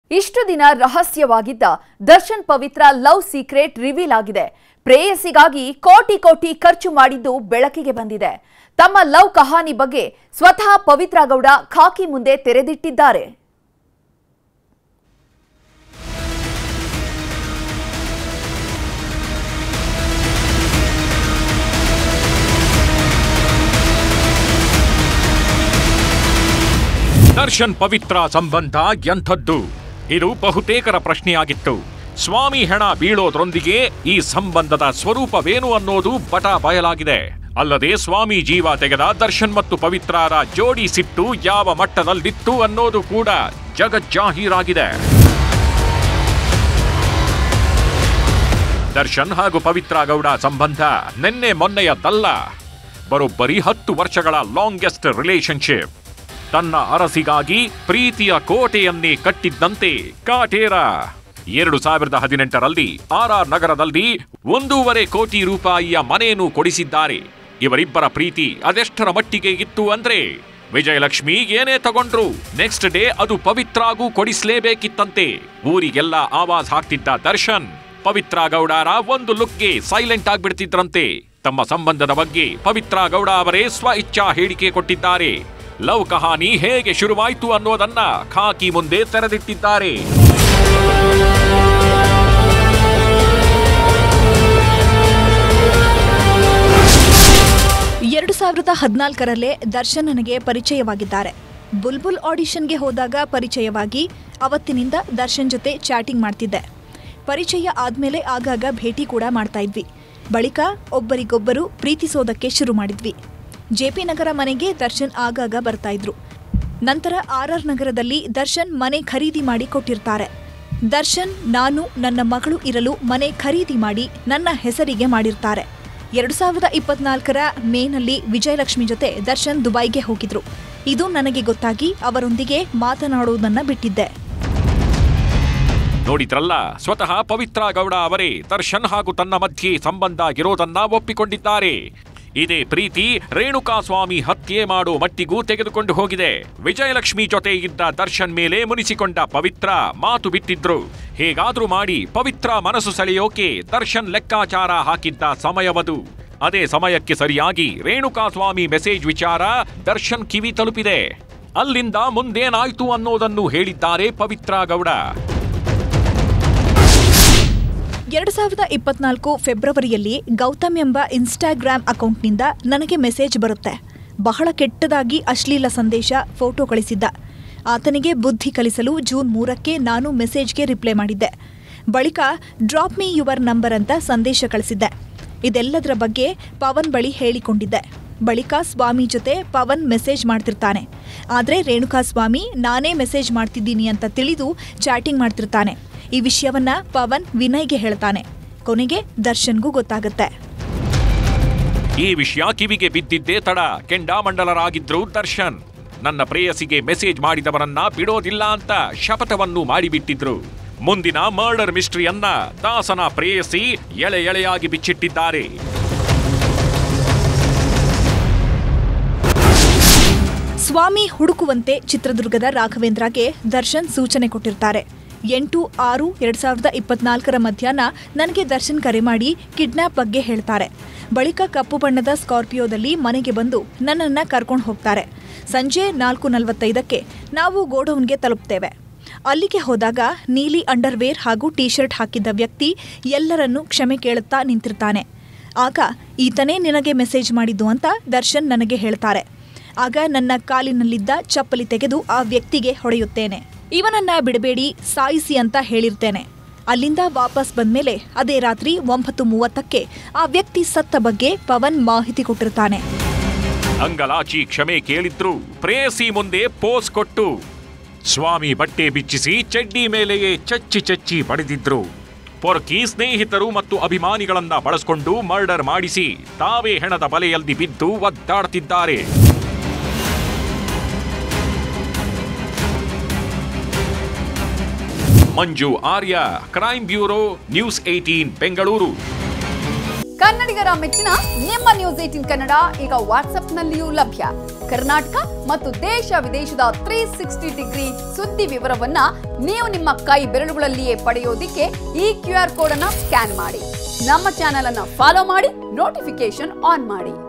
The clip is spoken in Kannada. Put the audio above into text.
ಇಷ್ಟು ದಿನ ರಹಸ್ಯವಾಗಿದ್ದ Darshan Pavithra love secret reveal ಆಗಿದೆ ಪ್ರೇಯಸಿಗಾಗಿ ಕೋಟಿ ಕೋಟಿ ಖರ್ಚು ಮಾಡಿದ್ದು ಬೆಳಕಿಗೆ ಬಂದಿದೆ ತಮ್ಮ ಲವ್ ಕಹಾನಿ ಬಗ್ಗೆ ಸ್ವತಃ ಪವಿತ್ರ ಗೌಡ ಖಾಕಿ ಮುಂದೆ ತೆರೆದಿಟ್ಟಿದ್ದಾರೆ ದರ್ಶನ್ ಪವಿತ್ರ ಸಂಬಂಧ ಎಂಥದ್ದು ಇದು ಬಹುತೇಕರ ಪ್ರಶ್ನೆಯಾಗಿತ್ತು ಸ್ವಾಮಿ ಹೆಣ ಬೀಳೋದ್ರೊಂದಿಗೆ ಈ ಸಂಬಂಧದ ಸ್ವರೂಪವೇನು ಅನ್ನೋದು ಬಟ ಬಯಲಾಗಿದೆ ಅಲ್ಲದೆ ಸ್ವಾಮಿ ಜೀವ ತೆಗೆದ ದರ್ಶನ್ ಮತ್ತು ಪವಿತ್ರರ ಜೋಡಿ ಸಿಟ್ಟು ಯಾವ ಮಟ್ಟದಲ್ಲಿತ್ತು ಅನ್ನೋದು ಕೂಡ ಜಗಜ್ಜಾಹೀರಾಗಿದೆ ದರ್ಶನ್ ಹಾಗೂ ಪವಿತ್ರ ಗೌಡ ಸಂಬಂಧ ನಿನ್ನೆ ಮೊನ್ನೆಯದ್ದಲ್ಲ ಬರೋಬ್ಬರಿ ಹತ್ತು ವರ್ಷಗಳ ಲಾಂಗೆಸ್ಟ್ ರಿಲೇಶನ್ಶಿಪ್ ತನ್ನ ಅರಸಿಗಾಗಿ ಪ್ರೀತಿಯ ಕೋಟೆಯನ್ನೇ ಕಟ್ಟಿದ್ದಂತೆ ಕಾಟೇರ ಎರಡು ಸಾವಿರದ ಹದಿನೆಂಟರಲ್ಲಿ ಆರ್ ಆರ್ ನಗರದಲ್ಲಿ ಒಂದೂವರೆ ಕೋಟಿ ರೂಪಾಯಿಯ ಮನೆಯನ್ನು ಕೊಡಿಸಿದ್ದಾರೆ ಇವರಿಬ್ಬರ ಪ್ರೀತಿ ಅದೆಷ್ಟರ ಮಟ್ಟಿಗೆ ಇತ್ತು ಅಂದ್ರೆ ವಿಜಯಲಕ್ಷ್ಮಿ ಏನೇ ತಗೊಂಡ್ರು ನೆಕ್ಸ್ಟ್ ಡೇ ಅದು ಪವಿತ್ರಾಗೂ ಕೊಡಿಸ್ಲೇಬೇಕಿತ್ತಂತೆ ಊರಿಗೆಲ್ಲ ಆವಾಜ್ ಹಾಕ್ತಿದ್ದ ದರ್ಶನ್ ಪವಿತ್ರ ಗೌಡರ ಒಂದು ಲುಕ್ಗೆ ಸೈಲೆಂಟ್ ಆಗ್ಬಿಡ್ತಿದ್ರಂತೆ ತಮ್ಮ ಸಂಬಂಧದ ಬಗ್ಗೆ ಪವಿತ್ರ ಗೌಡ ಅವರೇ ಸ್ವ ಇಚ್ಛಾ ಹೇಳಿಕೆ ಕೊಟ್ಟಿದ್ದಾರೆ ಲವ್ ಕಹಾನಿ ಹೇಗೆ ಶುರುವಾಯಿತು ಅನ್ನೋದನ್ನ ಖಾಕಿ ಮುಂದೆ ತೆರೆದಿಟ್ಟಿದ್ದಾರೆ ಎರಡು ಸಾವಿರದ ಹದಿನಾಲ್ಕರಲ್ಲೇ ದರ್ಶನ್ ನನಗೆ ಪರಿಚಯವಾಗಿದ್ದಾರೆ ಬುಲ್ಬುಲ್ ಆಡಿಷನ್ಗೆ ಹೋದಾಗ ಪರಿಚಯವಾಗಿ ಅವತ್ತಿನಿಂದ ದರ್ಶನ್ ಜೊತೆ ಚಾಟಿಂಗ್ ಮಾಡ್ತಿದ್ದೆ ಪರಿಚಯ ಆದ್ಮೇಲೆ ಆಗಾಗ ಭೇಟಿ ಕೂಡ ಮಾಡ್ತಾ ಇದ್ವಿ ಬಳಿಕ ಒಬ್ಬರಿಗೊಬ್ಬರು ಪ್ರೀತಿಸೋದಕ್ಕೆ ಶುರು ಮಾಡಿದ್ವಿ ಜೆಪಿ ನಗರ ಮನೆಗೆ ದರ್ಶನ್ ಆಗಾಗ ಬರ್ತಾ ಇದ್ರು ನಂತರ ಆರ್ ಆರ್ ನಗರದಲ್ಲಿ ದರ್ಶನ್ ಮನೆ ಖರೀದಿ ಮಾಡಿ ಕೊಟ್ಟಿರ್ತಾರೆ ದರ್ಶನ್ ನಾನು ನನ್ನ ಮಗಳು ಇರಲು ಮನೆ ಖರೀದಿ ಮಾಡಿ ನನ್ನ ಹೆಸರಿಗೆ ಮಾಡಿರ್ತಾರೆ ಎರಡು ಸಾವಿರದ ಇಪ್ಪತ್ನಾಲ್ಕರ ಮೇನಲ್ಲಿ ವಿಜಯಲಕ್ಷ್ಮಿ ಜೊತೆ ದರ್ಶನ್ ದುಬೈಗೆ ಹೋಗಿದ್ರು ಇದು ನನಗೆ ಗೊತ್ತಾಗಿ ಅವರೊಂದಿಗೆ ಮಾತನಾಡುವುದನ್ನ ಬಿಟ್ಟಿದ್ದೆ ನೋಡಿದ್ರಲ್ಲ ಸ್ವತಃ ಪವಿತ್ರ ಗೌಡ ಅವರೇ ದರ್ಶನ್ ಹಾಗೂ ತನ್ನ ಮಧ್ಯೆ ಸಂಬಂಧ ಇರೋದನ್ನ ಒಪ್ಪಿಕೊಂಡಿದ್ದಾರೆ ಇದೇ ಪ್ರೀತಿ ರೇಣುಕಾಸ್ವಾಮಿ ಹತ್ಯೆ ಮಾಡೋ ಮಟ್ಟಿಗೂ ತೆಗೆದುಕೊಂಡು ಹೋಗಿದೆ ವಿಜಯಲಕ್ಷ್ಮಿ ಜೊತೆ ಇದ್ದ ದರ್ಶನ್ ಮೇಲೆ ಮುನಿಸಿಕೊಂಡ ಪವಿತ್ರ ಮಾತು ಬಿಟ್ಟಿದ್ರು ಹೇಗಾದ್ರೂ ಮಾಡಿ ಪವಿತ್ರ ಮನಸ್ಸು ಸೆಳೆಯೋಕೆ ದರ್ಶನ್ ಲೆಕ್ಕಾಚಾರ ಹಾಕಿದ್ದ ಸಮಯವದು ಅದೇ ಸಮಯಕ್ಕೆ ಸರಿಯಾಗಿ ರೇಣುಕಾಸ್ವಾಮಿ ಮೆಸೇಜ್ ವಿಚಾರ ದರ್ಶನ್ ಕಿವಿ ತಲುಪಿದೆ ಅಲ್ಲಿಂದ ಮುಂದೇನಾಯ್ತು ಅನ್ನೋದನ್ನು ಹೇಳಿದ್ದಾರೆ ಪವಿತ್ರ ಗೌಡ ಎರಡು ಸಾವಿರದ ಇಪ್ಪತ್ನಾಲ್ಕು ಫೆಬ್ರವರಿಯಲ್ಲಿ ಗೌತಮ್ ಎಂಬ ಇನ್ಸ್ಟಾಗ್ರಾಮ್ ಅಕೌಂಟ್ನಿಂದ ನನಗೆ ಮೆಸೇಜ್ ಬರುತ್ತೆ ಬಹಳ ಕೆಟ್ಟದಾಗಿ ಅಶ್ಲೀಲ ಸಂದೇಶ ಫೋಟೋ ಕಳಿಸಿದ್ದ ಆತನಿಗೆ ಬುದ್ಧಿ ಕಲಿಸಲು ಜೂನ್ ಮೂರಕ್ಕೆ ನಾನು ಮೆಸೇಜ್ಗೆ ರಿಪ್ಲೈ ಮಾಡಿದ್ದೆ ಬಳಿಕ ಡ್ರಾಪ್ ಮೀ ಯುವರ್ ನಂಬರ್ ಅಂತ ಸಂದೇಶ ಕಳಿಸಿದ್ದೆ ಇದೆಲ್ಲದರ ಬಗ್ಗೆ ಪವನ್ ಬಳಿ ಹೇಳಿಕೊಂಡಿದ್ದೆ ಬಳಿಕ ಸ್ವಾಮಿ ಜೊತೆ ಪವನ್ ಮೆಸೇಜ್ ಮಾಡ್ತಿರ್ತಾನೆ ಆದರೆ ರೇಣುಕಾ ಸ್ವಾಮಿ ನಾನೇ ಮೆಸೇಜ್ ಮಾಡ್ತಿದ್ದೀನಿ ಅಂತ ತಿಳಿದು ಚಾಟಿಂಗ್ ಮಾಡ್ತಿರ್ತಾನೆ ಈ ವಿಷಯವನ್ನ ಪವನ್ ವಿನಯ್ಗೆ ಹೇಳ್ತಾನೆ ಕೊನೆಗೆ ದರ್ಶನ್ಗೂ ಗೊತ್ತಾಗುತ್ತೆ ಈ ವಿಷಯ ಕಿವಿಗೆ ಬಿದ್ದಿದ್ದೇ ತಡ ಕೆಂಡಾಮಂಡಲರಾಗಿದ್ರು ದರ್ಶನ್ ನನ್ನ ಪ್ರೇಯಸಿಗೆ ಮೆಸೇಜ್ ಮಾಡಿದವರನ್ನ ಬಿಡೋದಿಲ್ಲ ಅಂತ ಶಪಥವನ್ನು ಮಾಡಿಬಿಟ್ಟಿದ್ರು ಮುಂದಿನ ಮರ್ಡರ್ ಮಿಸ್ಟ್ರಿಯನ್ನ ದಾಸನ ಪ್ರೇಯಸಿ ಎಳೆ ಎಳೆಯಾಗಿ ಬಿಚ್ಚಿಟ್ಟಿದ್ದಾರೆ ಸ್ವಾಮಿ ಹುಡುಕುವಂತೆ ಚಿತ್ರದುರ್ಗದ ರಾಘವೇಂದ್ರಗೆ ದರ್ಶನ್ ಸೂಚನೆ ಕೊಟ್ಟಿರ್ತಾರೆ ಎಂಟು ಆರು ಎರಡ್ ಸಾವಿರದ ಇಪ್ಪತ್ನಾಲ್ಕರ ಮಧ್ಯಾಹ್ನ ನನಗೆ ದರ್ಶನ್ ಕರೆ ಮಾಡಿ ಕಿಡ್ನಾಪ್ ಬಗ್ಗೆ ಹೇಳ್ತಾರೆ ಬಳಿಕ ಕಪ್ಪು ಬಣ್ಣದ ಸ್ಕಾರ್ಪಿಯೋದಲ್ಲಿ ಮನೆಗೆ ಬಂದು ನನ್ನನ್ನ ಕರ್ಕೊಂಡು ಹೋಗ್ತಾರೆ ಸಂಜೆ ನಾಲ್ಕು ನಲವತ್ತೈದಕ್ಕೆ ನಾವು ಗೋಡೌನ್ಗೆ ತಲುಪ್ತೇವೆ ಅಲ್ಲಿಗೆ ಹೋದಾಗ ನೀಲಿ ಅಂಡರ್ವೇರ್ ಹಾಗೂ ಟೀ ಶರ್ಟ್ ಹಾಕಿದ್ದ ವ್ಯಕ್ತಿ ಎಲ್ಲರನ್ನೂ ಕ್ಷಮೆ ಕೇಳುತ್ತಾ ನಿಂತಿರ್ತಾನೆ ಆಗ ಈತನೇ ನಿನಗೆ ಮೆಸೇಜ್ ಮಾಡಿದ್ದು ಅಂತ ದರ್ಶನ್ ನನಗೆ ಹೇಳ್ತಾರೆ ಆಗ ನನ್ನ ಕಾಲಿನಲ್ಲಿದ್ದ ಚಪ್ಪಲಿ ತೆಗೆದು ಆ ವ್ಯಕ್ತಿಗೆ ಹೊಡೆಯುತ್ತೇನೆ ಇವನನ್ನ ಬಿಡಬೇಡಿ ಸಾಯಿಸಿ ಅಂತ ಹೇಳಿರ್ತೇನೆ ಅಲ್ಲಿಂದ ವಾಪಸ್ ಬಂದ್ಮೇಲೆ ಅದೇ ರಾತ್ರಿ ಒಂಬತ್ತು ಮೂವತ್ತಕ್ಕೆ ಆ ವ್ಯಕ್ತಿ ಸತ್ತ ಬಗ್ಗೆ ಪವನ್ ಮಾಹಿತಿ ಕೊಟ್ಟಿರ್ತಾನೆ ಅಂಗಲಾಚಿ ಕ್ಷಮೆ ಕೇಳಿದ್ರು ಪ್ರೇಯಸಿ ಮುಂದೆ ಪೋಸ್ ಕೊಟ್ಟು ಸ್ವಾಮಿ ಬಟ್ಟೆ ಬಿಚ್ಚಿಸಿ ಚಡ್ಡಿ ಮೇಲೆಯೇ ಚಚ್ಚಿ ಚಚ್ಚಿ ಬಡಿದಿದ್ರು ಪೊರ್ಕಿ ಸ್ನೇಹಿತರು ಮತ್ತು ಅಭಿಮಾನಿಗಳನ್ನ ಬಳಸ್ಕೊಂಡು ಮರ್ಡರ್ ಮಾಡಿಸಿ ತಾವೇ ಹೆಣದ ಬಲೆಯಲ್ಲಿ ಬಿದ್ದು ಒದ್ದಾಡ್ತಿದ್ದಾರೆ Manju Arya crime bureau news eighteen Bengaluru ಕನ್ನಡಿಗರ ಮೆಚ್ಚಿನ ನಿಮ್ಮ ನ್ಯೂಸ್ ಏಟಿನ್ ಕನ್ನಡ ಈಗ ವಾಟ್ಸ್ಆಪ್ನಲ್ಲಿಯೂ ಲಭ್ಯ ಕರ್ನಾಟಕ ಮತ್ತು ದೇಶ ವಿದೇಶದ ತ್ರೀ ಸಿಕ್ಸ್ಟಿ ಡಿಗ್ರಿ ಸುದ್ದಿ ವಿವರವನ್ನ ನೀವು ನಿಮ್ಮ ಕೈ ಬೆರಳುಗಳಲ್ಲಿಯೇ ಪಡೆಯೋದಿಕ್ಕೆ ಈ ಕ್ಯೂ ಆರ್ ಕೋಡ್ ಅನ್ನ ಸ್ಕ್ಯಾನ್ ಮಾಡಿ ನಮ್ಮ ಚಾನೆಲ್ ಅನ್ನ ಫಾಲೋ ಮಾಡಿ ನೋಟಿಫಿಕೇಶನ್ ಆನ್ ಮಾಡಿ